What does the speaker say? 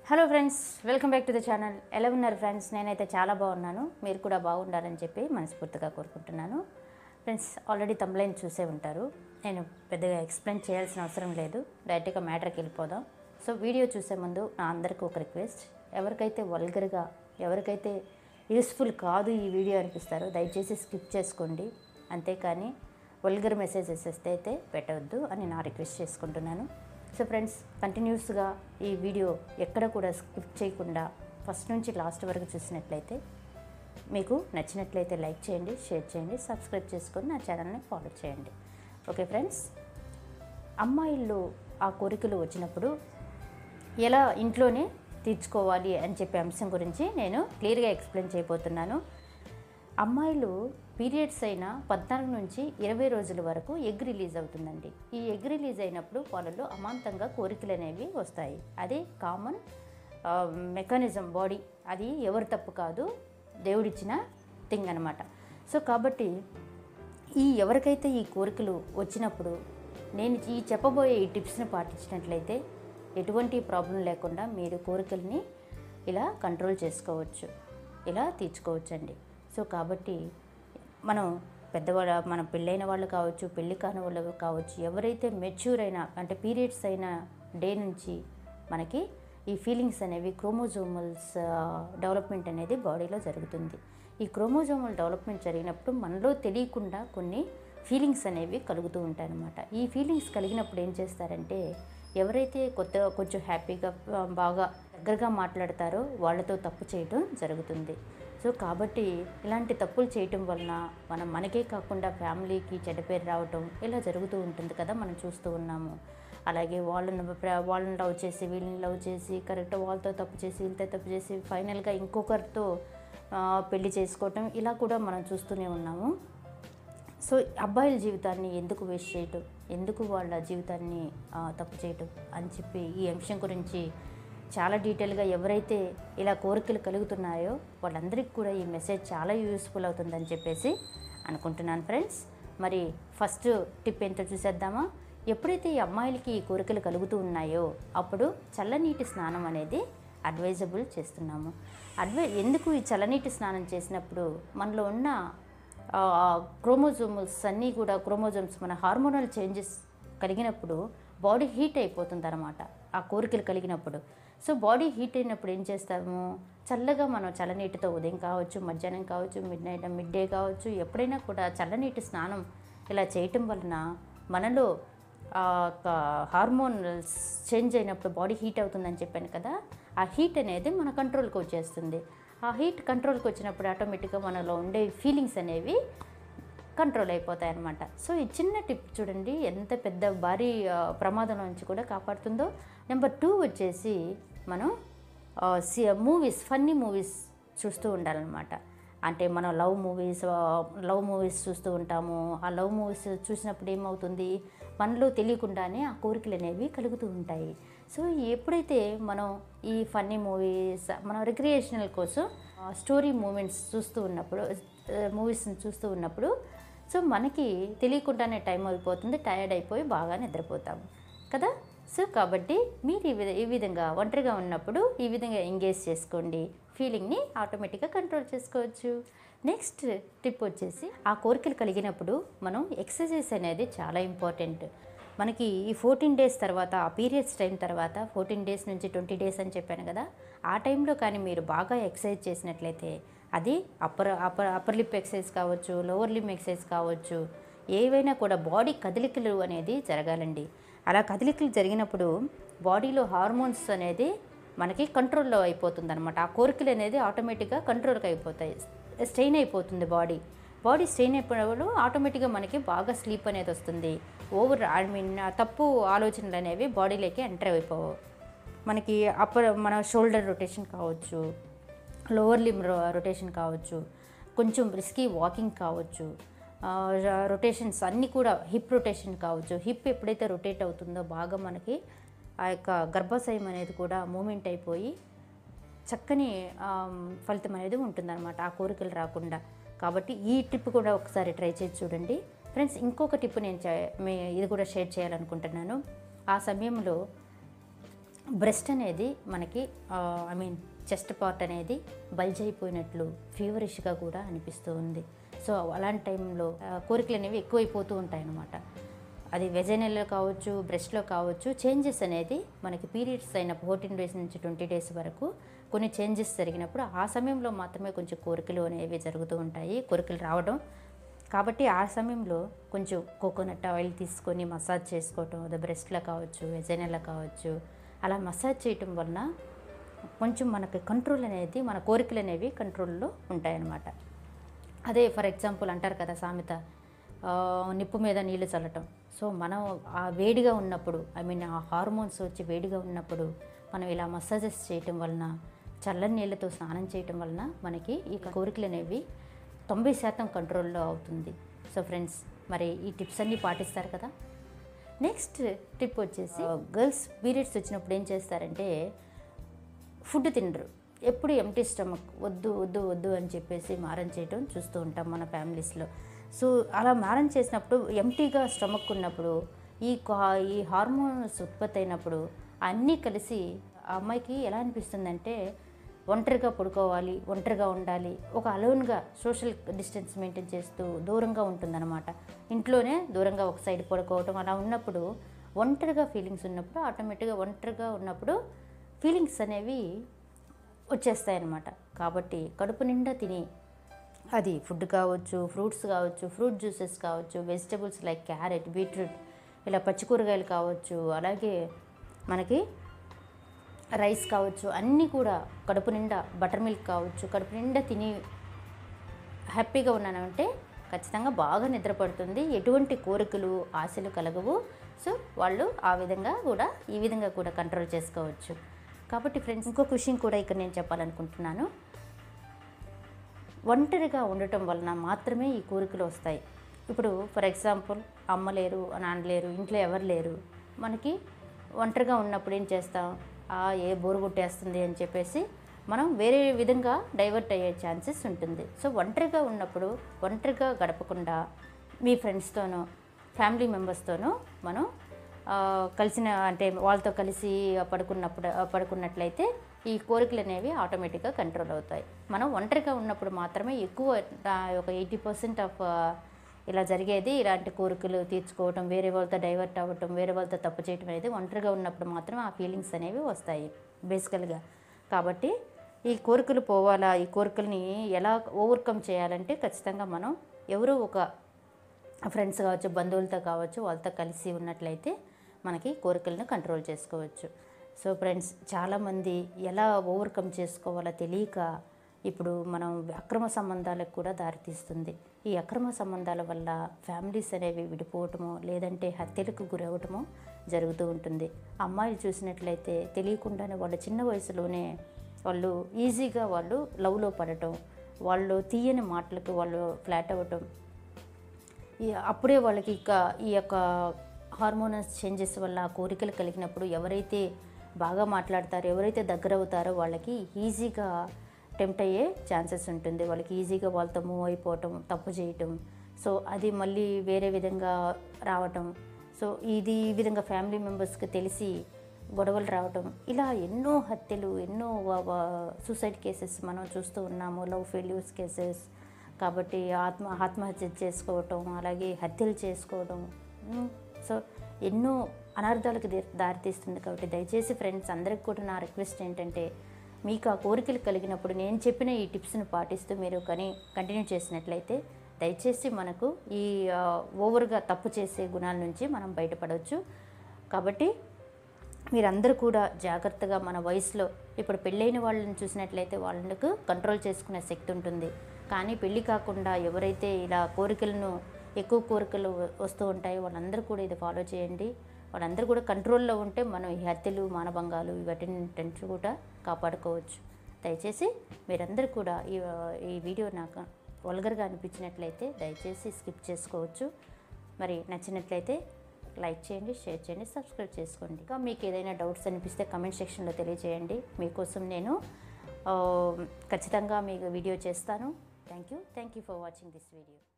hello friends welcome back to the channel ఎలా ఉన్నారు friends నేనైతే చాలా బాగున్నాను మీరు కూడా బాగుండాలని చెప్పి మనస్ఫూర్తిగా కోరుకుంటున్నాను ఫ్రెండ్స్ ఆల్రెడీ తమ్లైన్ చూసే ఉంటారు నేను పెద్దగా ఎక్స్ప్లెయిన్ చేయాల్సిన అవసరం లేదు డైరెక్ట్గా మ్యాటర్కి వెళ్ళిపోదాం సో వీడియో చూసే ముందు నా అందరికీ ఒక రిక్వెస్ట్ ఎవరికైతే వల్గర్గా ఎవరికైతే యూస్ఫుల్ కాదు ఈ వీడియో అనిపిస్తారో దయచేసి స్కిప్ చేసుకోండి అంతేకాని వల్గర్ మెసేజెస్ వస్తే అయితే పెట్టవద్దు అని నా రిక్వెస్ట్ చేసుకుంటున్నాను సో ఫ్రెండ్స్ కంటిన్యూస్గా ఈ వీడియో ఎక్కడ కూడా స్కిప్ చేయకుండా ఫస్ట్ నుంచి లాస్ట్ వరకు చూసినట్లయితే మీకు నచ్చినట్లయితే లైక్ చేయండి షేర్ చేయండి సబ్స్క్రైబ్ చేసుకొని నా ఛానల్ని ఫాలో చేయండి ఓకే ఫ్రెండ్స్ అమ్మాయిల్లో ఆ కోరికలు వచ్చినప్పుడు ఎలా ఇంట్లోనే తీర్చుకోవాలి అని చెప్పే అంశం గురించి నేను క్లియర్గా ఎక్స్ప్లెయిన్ చేయబోతున్నాను అమ్మాయిలు పీరియడ్స్ అయిన పద్నాలుగు నుంచి ఇరవై రోజుల వరకు ఎగ్ రిలీజ్ అవుతుందండి ఈ ఎగ్ రిలీజ్ అయినప్పుడు వాళ్ళలో అమాంతంగా కోరికలు అనేవి వస్తాయి అదే కామన్ మెకానిజం బాడీ అది ఎవరి తప్పు కాదు దేవుడిచ్చిన థింగ్ అనమాట సో కాబట్టి ఈ ఎవరికైతే ఈ కోరికలు వచ్చినప్పుడు నేను ఈ చెప్పబోయే ఈ టిప్స్ని పాటించినట్లయితే ఎటువంటి ప్రాబ్లం లేకుండా మీరు కోరికల్ని ఇలా కంట్రోల్ చేసుకోవచ్చు ఇలా తీర్చుకోవచ్చండి సో కాబట్టి మనం పెద్దవాళ్ళ మన పెళ్ళైన వాళ్ళు కావచ్చు పెళ్ళి కాని వాళ్ళు కావచ్చు ఎవరైతే మెచ్యూర్ అయినా అంటే పీరియడ్స్ అయిన డే నుంచి మనకి ఈ ఫీలింగ్స్ అనేవి క్రోమోజోమల్స్ డెవలప్మెంట్ అనేది బాడీలో జరుగుతుంది ఈ క్రోమోజోమల్ డెవలప్మెంట్ జరిగినప్పుడు మనలో తెలియకుండా కొన్ని ఫీలింగ్స్ అనేవి కలుగుతూ ఉంటాయి అన్నమాట ఈ ఫీలింగ్స్ కలిగినప్పుడు ఏం చేస్తారంటే ఎవరైతే కొత్త కొంచెం హ్యాపీగా ఆ, బాగా దగ్గరగా మాట్లాడతారో వాళ్ళతో తప్పు చేయడం జరుగుతుంది సో కాబట్టి ఇలాంటి తప్పులు చేయటం వలన మనం మనకే కాకుండా ఫ్యామిలీకి చెడ్డ పేరు రావటం ఇలా జరుగుతూ ఉంటుంది కదా మనం చూస్తూ ఉన్నాము అలాగే వాళ్ళని ప్ర- వాళ్ళని లవ్ చేసి వీళ్ళని లవ్ చేసి కరెక్ట్ వాళ్ళతో తప్పు చేసి వీళ్ళతో తప్పు చేసి ఫైనల్గా ఇంకొకరితో ఆ, పెళ్లి చేసుకోవటం ఇలా కూడా మనం చూస్తూనే ఉన్నాము సో అబ్బాయిల జీవితాన్ని ఎందుకు వేస్ట్ చేయటం ఎందుకు వాళ్ళ జీవితాన్ని ఆ, తప్పు చేయటం అని చెప్పి ఈ అంశం గురించి చాలా డీటెయిల్గా ఎవరైతే ఇలా కోరికలు కలుగుతున్నాయో వాళ్ళందరికీ కూడా ఈ మెసేజ్ చాలా యూస్ఫుల్ అవుతుందని చెప్పేసి అనుకుంటున్నాను ఫ్రెండ్స్ మరి ఫస్ట్ టిప్ ఏంటో చూసేద్దామా ఎప్పుడైతే ఈ అమ్మాయిలకి ఈ కోరికలు కలుగుతూ ఉన్నాయో అప్పుడు చల్లనీటి స్నానం అనేది అడ్వైజబుల్ చేస్తున్నాము అడ్వై ఎందుకు ఈ చల్లనీటి స్నానం చేసినప్పుడు మనలో ఉన్న క్రోమోజోమ్స్ అన్నీ కూడా క్రోమోజోమ్స్ మన హార్మోనల్ చేంజెస్ కలిగినప్పుడు బాడీ హీట్ అయిపోతుంది అనమాట ఆ కోరికలు కలిగినప్పుడు సో బాడీ హీట్ అయినప్పుడు ఏం చేస్తాము చల్లగా మనం చల్లనీటితో ఉదయం కావచ్చు మధ్యాహ్నం కావచ్చు మిడ్ నైట్ మిడ్ డే కావచ్చు ఎప్పుడైనా కూడా చల్లనీటి స్నానం ఇలా చేయటం వలన మనలో ఆ యొక్క హార్మోన్స్ చేంజ్ అయినప్పుడు బాడీ హీట్ అవుతుందని చెప్పాను కదా ఆ హీట్ అనేది మన కంట్రోల్కి వచ్చేస్తుంది ఆ హీట్ కంట్రోల్కి వచ్చినప్పుడు ఆటోమేటిక్గా మనలో ఉండే ఫీలింగ్స్ అనేవి కంట్రోల్ అయిపోతాయి అన్నమాట సో ఈ చిన్న టిప్ చూడండి ఎంత పెద్ద భారీ ఆ, ప్రమాదం నుంచి కూడా కాపాడుతుందో నెంబర్ టూ వచ్చేసి మనం మూవీస్ ఫన్నీ మూవీస్ చూస్తూ ఉండాలన్నమాట అంటే మనం లవ్ మూవీస్ లవ్ మూవీస్ చూస్తూ ఉంటాము ఆ లవ్ మూవీస్ చూసినప్పుడు ఏమవుతుంది మనలో తెలియకుండానే ఆ కోరికలు అనేవి కలుగుతూ ఉంటాయి సో ఎప్పుడైతే మనం ఈ ఫన్నీ మూవీస్ మనం రిక్రియేషనల్ కోసం స్టోరీ మూమెంట్స్ చూస్తూ ఉన్నప్పుడు మూవీస్ని చూస్తూ ఉన్నప్పుడు సో మనకి తెలియకుండానే టైం అయిపోతుంది టయర్డ్ అయిపోయి బాగా నిద్రపోతాము కదా సో కాబట్టి మీరు ఈ విధ ఈ విధంగా ఒంటరిగా ఉన్నప్పుడు ఈ విధంగా ఎంగేజ్ చేసుకోండి ఫీలింగ్ని ఆటోమేటిక్గా కంట్రోల్ చేసుకోవచ్చు నెక్స్ట్ టిప్ వచ్చేసి ఆ కోరికలు కలిగినప్పుడు మనం ఎక్సర్సైజ్ అనేది చాలా ఇంపార్టెంట్ మనకి ఈ ఫోర్టీన్ డేస్ తర్వాత ఆ పీరియడ్స్ టైం తర్వాత ఫోర్టీన్ డేస్ నుంచి ట్వంటీ డేస్ అని చెప్పాను కదా ఆ టైంలో కానీ మీరు బాగా ఎక్సర్సైజ్ చేసినట్లయితే అది upper upper upper lip exercise కావచ్చు లోవర్ లిప్ ఎక్సర్సైజ్ కావచ్చు ఏవైనా కూడా బాడీ కదలికలు అనేది జరగాలండి అలా కదలికలు జరిగినప్పుడు బాడీలో హార్మోన్స్ అనేది మనకి కంట్రోల్లో అయిపోతుంది అనమాట ఆ కోరికలు అనేది ఆటోమేటిక్గా కంట్రోల్కి అయిపోతాయి స్ట్రెయిన్ అయిపోతుంది బాడీ బాడీ స్ట్రెయిన్ అయిపోయినప్పుడు ఆటోమేటిక్గా మనకి బాగా స్లీప్ అనేది వస్తుంది ఓవర్ ఐ మీన్ తప్పు ఆలోచనలు అనేవి బాడీలోకి ఎంటర్ అయిపోవు మనకి అప్పర్ మన షోల్డర్ రొటేషన్ కావచ్చు లోవర్ లిమ్ రొటేషన్ కావచ్చు కొంచెం రిస్కీ వాకింగ్ కావచ్చు రొటేషన్స్ అన్నీ కూడా హిప్ రొటేషన్ కావచ్చు హిప్ ఎప్పుడైతే రొటేట్ అవుతుందో బాగా మనకి ఆ యొక్క గర్భాశయం అనేది కూడా మూమెంట్ అయిపోయి చక్కని ఆమ్, ఫలితం అనేది ఉంటుందన్నమాట ఆ కోరికలు రాకుండా కాబట్టి ఈ టిప్ కూడా ఒకసారి ట్రై చేసి చూడండి ఫ్రెండ్స్ ఇంకొక టిప్ నేను చే- మీ ఇది కూడా షేర్ చేయాలనుకుంటున్నాను ఆ సమయంలో బ్రెస్ట్ అనేది మనకి ఐ మీన్ చెస్ట్ పార్ట్ అనేది బల్జ్ అయిపోయినట్లు ఫీవరిష్గా కూడా అనిపిస్తూ ఉంది సో అలాంటి టైంలో ఆ, కోరికలు అనేవి ఎక్కువైపోతూ ఉంటాయి అన్నమాట అది వెజైనల్లో కావచ్చు బ్రెస్ట్లో కావచ్చు చేంజెస్ అనేది మనకి పీరియడ్స్ అయిన ఫోర్టీన్ డేస్ నుంచి ట్వంటీ డేస్ వరకు కొన్ని చేంజెస్ జరిగినప్పుడు ఆ సమయంలో మాత్రమే కొంచెం కోరికలు అనేవి జరుగుతూ ఉంటాయి కోరికలు రావడం కాబట్టి ఆ సమయంలో కొంచెం కోకోనట్ ఆయిల్ తీసుకొని మసాజ్ చేసుకోవటం అది బ్రెస్ట్లో కావచ్చు వెజైనల్లో కావచ్చు అలా మసాజ్ చేయటం వలన కొంచెం మనకి కంట్రోల్ అనేది మన కోరికలు అనేవి కంట్రోల్లో ఉంటాయన్నమాట అదే ఫర్ ఎగ్జాంపుల్ అంటారు కదా సామెత ఆ, నిప్పు మీద నీళ్లు చల్లటం సో మనం ఆ వేడిగా ఉన్నప్పుడు ఐ మీన్ ఆ హార్మోన్స్ వచ్చి వేడిగా ఉన్నప్పుడు మనం ఇలా మసాజెస్ చేయటం వలన చల్లని నీళ్ళతో స్నానం చేయటం వలన మనకి ఈ కోరికలు అనేవి తొంభై శాతం కంట్రోల్లో అవుతుంది సో ఫ్రెండ్స్ మరి ఈ టిప్స్ అన్నీ పాటిస్తారు కదా నెక్స్ట్ టిప్ వచ్చేసి గర్ల్స్ పీరియడ్స్ వచ్చినప్పుడు ఏం చేస్తారంటే ఫుడ్ తినరు ఎప్పుడు ఎంటీ స్టమక్ వద్దు వద్దు వద్దు అని చెప్పేసి మారం చేయటం చూస్తూ ఉంటాం మన ఫ్యామిలీస్లో సో అలా మారం చేసినప్పుడు ఎంటీగా స్టమక్ ఉన్నప్పుడు ఈ కా- ఈ హార్మోన్స్ ఉత్పత్తి అయినప్పుడు అన్నీ కలిసి ఆ అమ్మాయికి ఎలా అనిపిస్తుందంటే ఒంటరిగా పడుకోవాలి ఒంటరిగా ఉండాలి ఒక అలోన్గా సోషల్ డిస్టెన్స్ మెయింటైన్ చేస్తూ దూరంగా ఉంటుందన్నమాట ఇంట్లోనే దూరంగా ఒక సైడ్ పడుకోవటం అలా ఉన్నప్పుడు ఒంటరిగా ఫీలింగ్స్ ఉన్నప్పుడు ఆటోమేటిక్గా ఒంటరిగా ఉన్నప్పుడు ఫీలింగ్స్ అనేవి వచ్చేస్తాయి అన్నమాట కాబట్టి కడుపు నిండా తిని అది ఫుడ్ కావచ్చు ఫ్రూట్స్ కావచ్చు ఫ్రూట్ జ్యూసెస్ కావచ్చు వెజిటబుల్స్ లైక్ క్యారెట్ బీట్రూట్ ఇలా పచ్చి కూరగాయలు కావచ్చు అలాగే మనకి రైస్ కావచ్చు అన్నీ కూడా కడుపు నిండా బటర్ మిల్క్ కావచ్చు కడుపు నిండా తిని హ్యాపీగా ఉన్నానంటే ఖచ్చితంగా బాగా నిద్రపడుతుంది ఎటువంటి కోరికలు ఆశలు కలగవు సో వాళ్ళు ఆ విధంగా కూడా ఈ విధంగా కూడా కంట్రోల్ చేసుకోవచ్చు కాబట్టి ఫ్రెండ్స్ ఇంకొక విషయం కూడా ఇక్కడ నేను చెప్పాలనుకుంటున్నాను ఒంటరిగా ఉండటం వలన మాత్రమే ఈ కోరికలు వస్తాయి ఇప్పుడు ఫర్ ఎగ్జాంపుల్ అమ్మ లేరు నాన్న లేరు ఇంట్లో ఎవరు లేరు మనకి ఒంటరిగా ఉన్నప్పుడు ఏం చేస్తాం ఆ ఏ బోరు కొట్టేస్తుంది అని చెప్పేసి మనం వేరే విధంగా డైవర్ట్ అయ్యే ఛాన్సెస్ ఉంటుంది సో ఒంటరిగా ఉన్నప్పుడు ఒంటరిగా గడపకుండా మీ ఫ్రెండ్స్తోనో ఫ్యామిలీ మెంబర్స్తోనో మనం ఆ, కలిసిన అంటే వాళ్ళతో కలిసి పడుకున్నప్పుడు పడుకున్నట్లయితే ఈ కోరికలు అనేవి ఆటోమేటిక్గా కంట్రోల్ అవుతాయి మనం ఒంటరిగా ఉన్నప్పుడు మాత్రమే ఎక్కువ ఆ, ఒక ఎయిటీ పర్సెంట్ ఆఫ్ ఇలా జరిగేది ఇలాంటి కోరికలు తీర్చుకోవటం వేరే వాళ్ళతో డైవర్ట్ అవ్వటం వేరే వాళ్ళతో తప్పు చేయటం అనేది ఒంటరిగా ఉన్నప్పుడు మాత్రం ఆ ఫీలింగ్స్ అనేవి వస్తాయి బేసికల్గా కాబట్టి ఈ కోరికలు పోవాలా ఈ కోరికల్ని ఎలా ఓవర్కమ్ చేయాలంటే ఖచ్చితంగా మనం ఎవరో ఒక ఫ్రెండ్స్ కావచ్చు బంధువులతో కావచ్చు వాళ్ళతో కలిసి ఉన్నట్లయితే మనకి కోరికలను కంట్రోల్ చేసుకోవచ్చు సో ఫ్రెండ్స్ చాలామంది ఎలా ఓవర్కమ్ చేసుకోవాలో తెలియక ఇప్పుడు మనం అక్రమ సంబంధాలకు కూడా దారితీస్తుంది ఈ అక్రమ సంబంధాల వల్ల ఫ్యామిలీస్ అనేవి విడిపోవటమో లేదంటే హత్యలకు గురవటమో జరుగుతూ ఉంటుంది అమ్మాయిలు చూసినట్లయితే తెలియకుండానే వాళ్ళ చిన్న వయసులోనే వాళ్ళు ఈజీగా వాళ్ళు లవ్లో పడటం వాళ్ళు తీయని మాటలకు వాళ్ళు ఫ్లాట్ అవ్వటం ఈ అప్పుడే వాళ్ళకి ఇక ఈ యొక్క హార్మోనల్స్ చేంజెస్ వల్ల ఆ కోరికలు కలిగినప్పుడు ఎవరైతే బాగా మాట్లాడతారో ఎవరైతే దగ్గర అవుతారో వాళ్ళకి ఈజీగా టెంప్ట్ అయ్యే ఛాన్సెస్ ఉంటుంది వాళ్ళకి ఈజీగా వాళ్ళతో మూవ్ అయిపోవటం తప్పు చేయటం సో అది మళ్ళీ వేరే విధంగా రావటం సో ఇది ఈ విధంగా ఫ్యామిలీ మెంబర్స్కి తెలిసి గొడవలు రావటం ఇలా ఎన్నో హత్యలు ఎన్నో సూసైడ్ కేసెస్ మనం చూస్తూ ఉన్నాము లవ్ ఫెయిల్యూర్స్ కేసెస్ కాబట్టి ఆత్మ ఆత్మహత్య చేసుకోవటం అలాగే హత్యలు చేసుకోవడం ఉమ్, సో ఎన్నో అనర్థాలకు దే- దారితీస్తుంది కాబట్టి దయచేసి ఫ్రెండ్స్ అందరికి కూడా నా రిక్వెస్ట్ ఏంటంటే మీకు ఆ కోరికలు కలిగినప్పుడు నేను చెప్పిన ఈ టిప్స్ని పాటిస్తూ మీరు కానీ కంటిన్యూ చేసినట్లయితే దయచేసి మనకు ఈ ఆ, ఓవర్గా తప్పు చేసే గుణాల నుంచి మనం బయటపడవచ్చు కాబట్టి మీరందరూ కూడా జాగ్రత్తగా మన వయసులో ఇప్పుడు పెళ్ళైన వాళ్ళని చూసినట్లయితే వాళ్ళకు కంట్రోల్ చేసుకునే శక్తి ఉంటుంది కానీ పెళ్ళి కాకుండా ఎవరైతే ఇలా కోరికలను ఎక్కువ కోరికలు వ- వస్తూ ఉంటాయో వాళ్ళందరూ కూడా ఇది ఫాలో చేయండి వాళ్ళందరూ కూడా కంట్రోల్లో ఉంటే మనం ఈ హత్యలు మానభంగాలు వీటిని కూడా కాపాడుకోవచ్చు దయచేసి మీరందరూ కూడా ఈ ఈ వీడియో నాకు వల్గర్గా అనిపించినట్లయితే దయచేసి స్కిప్ చేసుకోవచ్చు మరి నచ్చినట్లయితే లైక్ చేయండి షేర్ చేయండి సబ్స్క్రైబ్ చేసుకోండి ఇంకా మీకు ఏదైనా డౌట్స్ అనిపిస్తే కమెంట్ సెక్షన్లో తెలియజేయండి మీకోసం నేను ఆ, ఖచ్చితంగా మీకు వీడియో చేస్తాను thank you thank you for watching this video